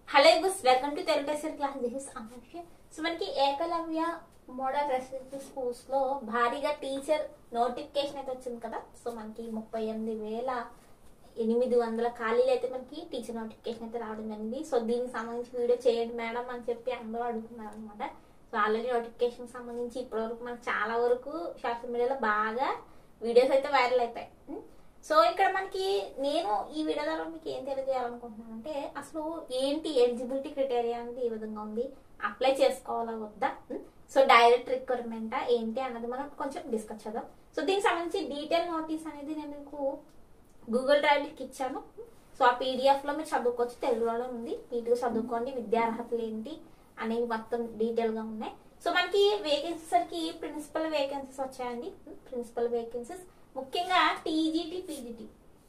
Hello guys welcome to Telugu tester class this is Amarshi so మనకి Ekalavya model residential schools లో భారీగా teacher notification అయితే వచ్చింది కదా సో మనకి ముప్పై ఎనిమిది వేల ఎనిమిది వందల ఖాళీలు అయితే మనకి టీచర్ నోటిఫికేషన్ అయితే రావడం జరిగింది సో దీనికి సంబంధించి వీడియో చేయండి మేడం అని చెప్పి అందరూ అడుగుతున్నారు అనమాట సో ఆల్రెడీ నోటిఫికేషన్ సంబంధించి ఇప్పటివరకు మనకు చాలా వరకు సోషల్ మీడియాలో బాగా వీడియోస్ అయితే వైరల్ అయిపోయాయి ఉం? సో ఇక్కడ మనకి నేను ఈ వీడియో ద్వారా మీకు ఏం తెలియజేయాలనుకుంటున్నాను అంటే అసలు ఏంటి ఎలిజిబిలిటీ క్రైటీరియా అనేది ఏ విధంగా ఉంది అప్లై చేసుకోవాలా వద్దా ఉం? సో డైరెక్ట్ రిక్వైర్మెంటా ఏంటి అన్నది మనం కొంచెం డిస్కస్ చేద్దాం సో దీనికి సంబంధించి డీటెయిల్ నోటీస్ అనేది నేను మీకు గూగుల్ డ్రైవ్ లింక్ ఇచ్చాను సో ఆ పీడిఎఫ్ లో మీరు చదువుకోవచ్చు తెలుగులోనే ఉంది నీట్గా చదువుకోండి విద్యార్హతలు ఏంటి అనేవి మొత్తం డీటెయిల్ గా ఉన్నాయి సో మనకి వేకెన్సీస్ సరికి ప్రిన్సిపల్ వేకెన్సీస్ వచ్చాయండి ప్రిన్సిపల్ వేకెన్సీస్ ముఖ్యంగా టీజీటీ పీజీటీ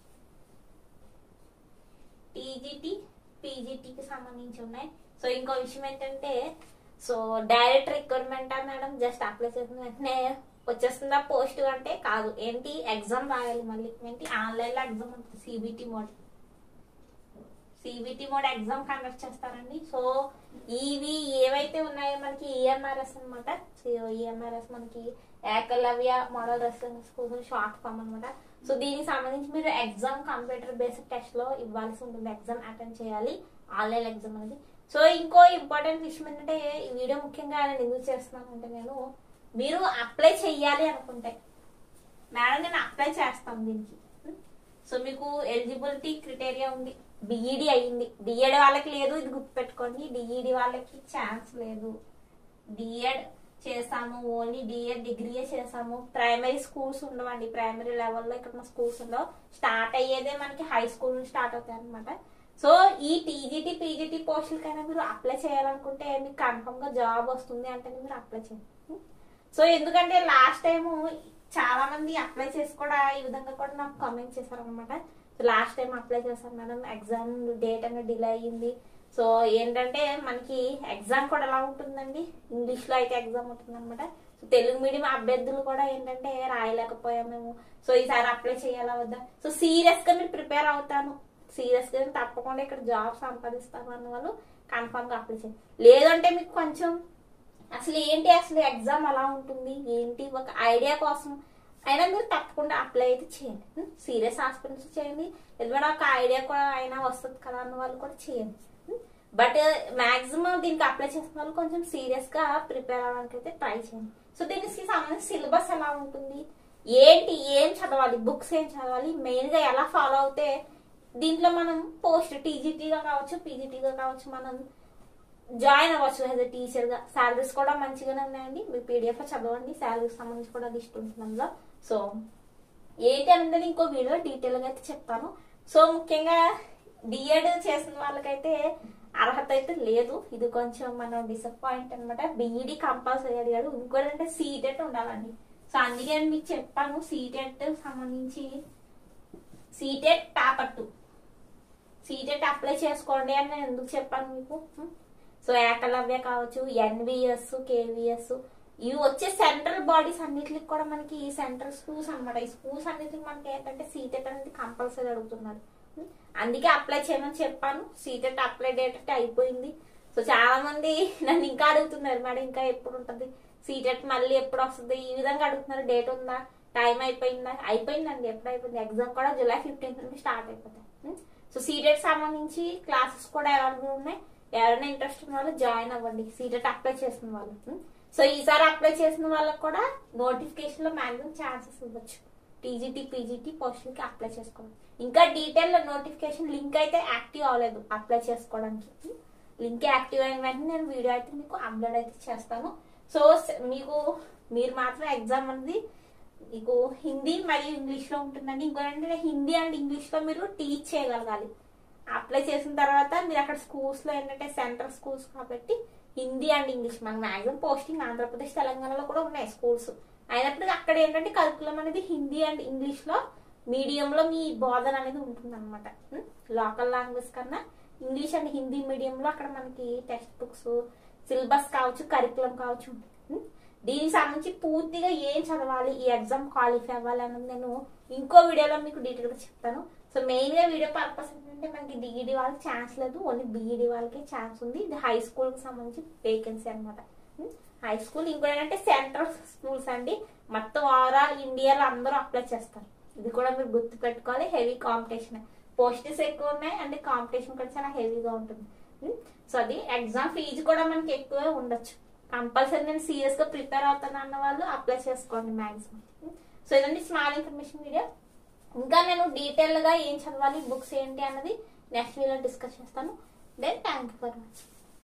టీజీటీ పీజీటీకి సంబంధించి ఉన్నాయి సో ఇంకో విషయం ఏంటంటే సో డైరెక్ట్ రిక్వైర్మెంటా మేడం జస్ట్ అప్లై చేసిన వెంటనే వచ్చేస్తుందా పోస్ట్ అంటే కాదు ఏంటి ఎగ్జామ్ రాయాలి మళ్ళీ ఏంటి ఆన్లైన్ లో ఎగ్జామ్ ఉంటుంది CBT mode CBT mode exam conduct చేస్తారండి సో ఇవి ఏవైతే ఉన్నాయో మనకి ఈఎంఆర్ఎస్ అనమాట ఈఎంఆర్ఎస్ మనకి Ekalavya model residence school short form అనమాట సో దీనికి సంబంధించి మీరు ఎగ్జామ్ కంప్యూటర్ బేస్డ్ టెస్ట్ లో ఇవ్వాల్సి ఉంటుంది ఎగ్జామ్ అటెండ్ చేయాలి ఆన్లైన్ ఎగ్జామ్ అనేది సో ఇంకో ఇంపార్టెంట్ విషయం ఏంటంటే ఈ వీడియో ముఖ్యంగా నేను ఎందుకు చేస్తున్నాను అంటే నేను మీరు అప్లై చెయ్యాలి అనుకుంటే మేడం నేను అప్లై చేస్తాను దీనికి సో మీకు ఎలిజిబిలిటీ క్రిటేరియా ఉంది బిఈడి అయ్యింది డిఎడ్ వాళ్ళకి లేదు ఇది గుర్తుపెట్టుకోండి డిఈడి వాళ్ళకి ఛాన్స్ లేదు డిఎడ్ చేసాము ఓన్లీ డిఎడ్ డిగ్రీయే చేసాము ప్రైమరీ స్కూల్స్ ఉండవండి ప్రైమరీ లెవెల్లో ఇక్కడ ఉన్న స్కూల్స్ ఉండవు స్టార్ట్ అయ్యేదే మనకి హై స్కూల్ నుంచి స్టార్ట్ అవుతాయి అనమాట సో ఈ టీజీటీ పీజీటీ పోస్టులకైనా మీరు అప్లై చేయాలనుకుంటే మీకు కన్ఫర్మ్ గా జాబ్ వస్తుంది అంటే మీరు అప్లై చేయండి సో ఎందుకంటే లాస్ట్ టైం చాలా మంది అప్లై చేసి కూడా ఈ విధంగా కూడా నాకు కామెంట్ చేశారు అనమాట లాస్ట్ టైం అప్లై చేశాను మేడం ఎగ్జామ్ డేట్ అనేది డిలే అయ్యింది సో ఏంటంటే మనకి ఎగ్జామ్ కూడా ఎలా ఉంటుందండి ఇంగ్లీష్ లో అయితే ఎగ్జామ్ ఉంటుంది అనమాట సో తెలుగు మీడియం అభ్యర్థులు కూడా ఏంటంటే రాయలేకపోయాం మేము సో ఈసారి అప్లై చేయాలా వద్దా సో సీరియస్ గా మీరు ప్రిపేర్ అవుతాను సీరియస్ గా తప్పకుండా ఇక్కడ జాబ్ సంపాదిస్తాను అన్న వాళ్ళు కన్ఫర్మ్ గా అప్లై చేయండి లేదంటే మీకు కొంచెం అసలు ఏంటి అసలు ఎగ్జామ్ ఎలా ఉంటుంది ఏంటి ఒక ఐడియా కోసం అయినా మీరు తప్పకుండా అప్లై అయితే చేయండి సీరియస్ హాస్పిటల్స్ చేయండి ఎందుకంటే ఒక ఐడియా కూడా అయినా వస్తుంది కదా అన్న వాళ్ళు కూడా చేయండి బట్ మాక్సిమం దీనికి అప్లై చేసిన వాళ్ళు కొంచెం సీరియస్ గా ప్రిపేర్ అవ్వడానికి అయితే ట్రై చేయండి సో దీనికి సంబంధించి సిలబస్ ఎలా ఉంటుంది ఏంటి ఏం చదవాలి బుక్స్ ఏం చదవాలి మెయిన్ గా ఎలా ఫాలో అవుతే దీంట్లో మనం పోస్ట్ టీజీటీగా కావచ్చు పీజీటీగా కావచ్చు మనం జాయిన్ అవ్వచ్చు యాజ్ అ టీచర్ గా శాలరీస్ కూడా మంచిగానే ఉన్నాయండి మీరు పీడిఎఫ్ చదవండి శాలరీస్ సంబంధించి కూడా లిస్ట్ ఉంటుంది అందులో సో ఏంటి అనేది ఇంకో వీడియో డీటెయిల్ గా అయితే చెప్తాను సో ముఖ్యంగా డిఎడ్ చేసిన వాళ్ళకైతే అర్హత అయితే లేదు ఇది కొంచెం మనం డిసప్పాయింట్ అనమాట బిఈడి కంపల్సరీ అడిగాడు ఇంకోటి అంటే సీటెట్ ఉండాలండి సో అందుకే నేను మీకు చెప్పాను సీటెట్ సంబంధించి CTET paper two CTET apply చేసుకోండి అని నేను ఎందుకు చెప్పాను మీకు సో ఏకలవ్య కావచ్చు ఎన్విఎస్ కేవిఎస్ ఇవి వచ్చే సెంట్రల్ బాడీస్ అన్నిటికి కూడా మనకి ఈ సెంట్రల్ స్కూల్స్ అనమాట ఈ స్కూల్స్ అన్నిటికి మనకి ఏంటంటే సీటెట్ అనేది కంపల్సరీ అడుగుతున్నారు అందుకే అప్లై చేయమని చెప్పాను సీటెట్ అప్లై డేట్ అంటే అయిపోయింది సో చాలా మంది నన్ను ఇంకా అడుగుతున్నారు మేడం ఇంకా ఎప్పుడు ఉంటుంది సీటెట్ మళ్ళీ ఎప్పుడు వస్తుంది ఈ విధంగా అడుగుతున్నారు డేట్ ఉందా టైం అయిపోయిందా అయిపోయిందండి ఎప్పుడు అయిపోయింది ఎగ్జామ్ కూడా జూలై ఫిఫ్టీన్త్ నుండి స్టార్ట్ అయిపోతాయి సో సీటెట్ సంబంధించి క్లాసెస్ కూడా అవైలబుల్ ఉన్నాయి ఎవరైనా ఇంట్రెస్ట్ ఉన్న వాళ్ళు జాయిన్ అవ్వండి సీటెట్ అప్లై చేసిన వాళ్ళు సో ఈసారి అప్లై చేసిన వాళ్ళకి కూడా నోటిఫికేషన్ లో మాక్సిమం ఛాన్సెస్ ఇవ్వచ్చు టీజీటీ పీజీటీ పోస్టులకి అప్లై చేసుకోవడం ఇంకా డీటెయిల్ నోటిఫికేషన్ లింక్ అయితే యాక్టివ్ అవ్వలేదు అప్లై చేసుకోవడానికి లింక్ యాక్టివ్ అయిన వెంటనే నేను వీడియో అయితే మీకు అప్లోడ్ అయితే చేస్తాను సో మీకు మీరు మాత్రం ఎగ్జామ్ అనేది మీకు హిందీ మరియు ఇంగ్లీష్ లో ఉంటుందండి ఇంకోటంటే హిందీ అండ్ ఇంగ్లీష్ లో మీరు టీచ్ చేయగలగాలి అప్లై చేసిన తర్వాత మీరు అక్కడ స్కూల్స్ లో ఏంటంటే సెంట్రల్ స్కూల్స్ కాబట్టి హిందీ అండ్ ఇంగ్లీష్ మనకు మాక్సిమం పోస్టింగ్ ఆంధ్రప్రదేశ్ తెలంగాణలో కూడా ఉన్నాయి స్కూల్స్ అయినప్పటికీ అక్కడ ఏంటంటే కరికులం అనేది హిందీ అండ్ ఇంగ్లీష్ లో మీడియం లో మీ బోధన అనేది ఉంటుంది అనమాట లోకల్ లాంగ్వేజ్ కన్నా ఇంగ్లీష్ అండ్ హిందీ మీడియం లో అక్కడ మనకి టెక్స్ట్ బుక్స్ సిలబస్ కావచ్చు కరికులం కావచ్చు ఉంటుంది దీనికి సంబంధించి పూర్తిగా ఏం చదవాలి ఈ ఎగ్జామ్ క్వాలిఫై అవ్వాలి అన్నది నేను ఇంకో వీడియోలో మీకు డీటెయిల్ గా చెప్తాను సో మెయిన్ గా వీడియో పర్పస్ ఏంటంటే మనకి డిఈడి వాళ్ళకి ఛాన్స్ లేదు ఓన్లీ బీఈడి వాళ్ళకి ఛాన్స్ ఉంది ఇది హై స్కూల్ కి సంబంధించి వేకెన్సీ అనమాట హై స్కూల్ ఇంకోటి ఏంటంటే సెంట్రల్ స్కూల్స్ అండి మొత్తం ఓవరాల్ ఇండియాలో అందరూ అప్లై చేస్తారు ఇది కూడా మీరు గుర్తు పెట్టుకోవాలి హెవీ కాంపిటీషన్ పోస్టెస్ ఎక్కువ ఉన్నాయి అంటే కాంపిటీషన్ కూడా చాలా హెవీగా ఉంటుంది సో అది ఎగ్జామ్ ఫీజు కూడా మనకి ఎక్కువే ఉండొచ్చు కంపల్సరీ నేను సీరియస్ గా ప్రిపేర్ అవుతాను అన్న వాళ్ళు అప్లై చేసుకోండి మాక్సిమం సో ఇదండి స్మాల్ ఇన్ఫర్మేషన్ వీడియో ఇంకా నేను డీటెయిల్ గా ఏం చదవాలి బుక్స్ ఏంటి అన్నది నెక్స్ట్ వీడియో డిస్కస్ చేస్తాను then thank you for much